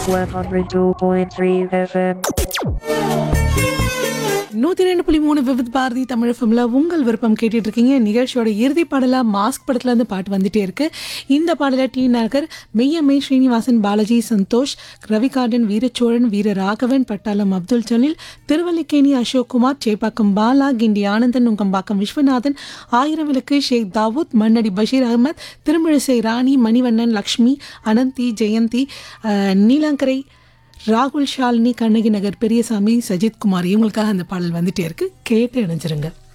102.3 FM. நூத்தி ரெண்டு புள்ளி மூணு விவித் பாரதி தமிழ் ஃபிலிம்ல உங்கள் விருப்பம் கேட்டுட்டு இருக்கீங்க நிகழ்ச்சியோட இறுதி பாடலா மாஸ்க் படத்துல இருந்து பாட்டு வந்துட்டே இருக்கு இந்த பாடல டி நகர் மெய்யம்மை ஸ்ரீனிவாசன் பாலாஜி சந்தோஷ் ரவிகார்டன் வீரச்சோழன் வீர ராகவன் பட்டாளம் அப்துல் ஜலீல் திருவல்லிக்கேணி அசோக் குமார் சேப்பாக்கம் பாலா கிண்டி ஆனந்தன் நுங்கம்பாக்கம் விஸ்வநாதன் ஆயிரம் விளக்கு ஷேக் தாவூத் மன்னடி பஷீர் அகமத் திருமிழிசை ராணி மணிவண்ணன் லக்ஷ்மி அனந்தி ஜெயந்தி அஹ், நீலாங்கரை ராகுல் ஷாலினி கண்ணகி நகர் பெரியசாமி சஜித் குமார் இவங்களுக்காக அந்த பாடல் வந்துட்டே இருக்கு கேட்டு இணைஞ்சிருங்க